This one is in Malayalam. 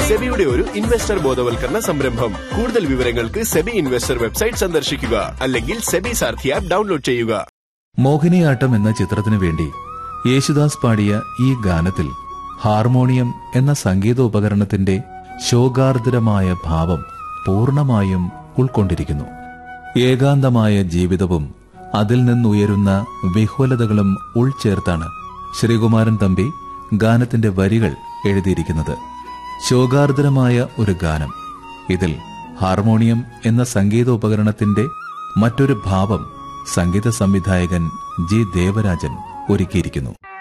സെബിയുടെ ഒരു ഇൻവെസ്റ്റർ ബോധവൽക്കരണ സംരംഭം കൂടുതൽ വിവരങ്ങൾക്ക് സെബി ഇൻവെസ്റ്റർ വെബ്സൈറ്റ് സന്ദർശിക്കുക അല്ലെങ്കിൽ സെബി സാർഥി ആപ്പ് ഡൗൺലോഡ് ചെയ്യുക മോഹിനിയാട്ടം എന്ന ചിത്രത്തിനു വേണ്ടി യേശുദാസ് പാടിയ ഈ ഗാനത്തിൽ ഹാർമോണിയം എന്ന സംഗീതോപകരണത്തിന്റെ ശോകാർദ്രമായ ഭാവം പൂർണ്ണമായും ഉൾക്കൊണ്ടിരിക്കുന്നു ഏകാന്തമായ ജീവിതവും അതിൽ നിന്നുയരുന്ന വിഹ്വലതകളും ഉൾച്ചേർത്താണ് ശ്രീകുമാരൻ തമ്പി ഗാനത്തിന്റെ വരികൾ എഴുതിയിരിക്കുന്നത് ശോകാർദ്രമായ ഒരു ഗാനം ഇതിൽ ഹാർമോണിയം എന്ന സംഗീതോപകരണത്തിന്റെ മറ്റൊരു ഭാവം സംഗീത സംവിധായകൻ ജി ദേവരാജൻ ഒരുക്കിയിരിക്കുന്നു